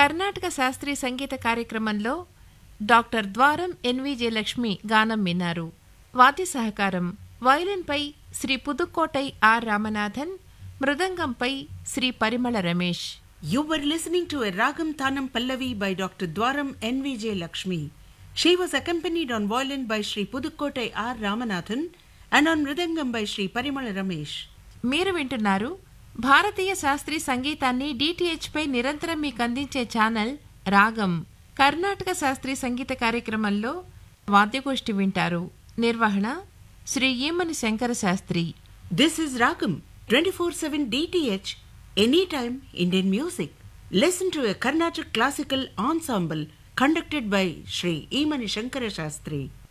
కర్ణాటక శాస్త్రీయ సంగీత కార్యక్రమంలో డాక్టర్ ద్వారం ఎన్విజే లక్ష్మి గానం విన్నారు వాద్య సహకారం వయలిన్పై శ్రీ పుదుక్కోటై ఆర్ రామనాథన్ మృదంగంపై Sri Parimala Ramesh You were listening to a Ragam Tanam Pallavi by Dr. Dwaram NVJ Lakshmi. She was accompanied on violin by Sri Pudukkotai R. Ramanathan and on mridangam by Sri Parimala Ramesh. మీరు వింటున్నారు భారతీయ శాస్త్రీయ సంగీతాన్ని DTH పై నిరంతరం మీకు అందించే channel రాగం కర్ణాటక శాస్త్రీయ సంగీత కార్యక్రమంలో వాద్యగోష్ఠి వింటారు నిర్వహణ Shri ఈమని Shankara Sastry This is Ragam 24 7 DTH, anytime Indian music. Listen to a Carnatic classical ensemble conducted by Sri Emani Shankara Shastri.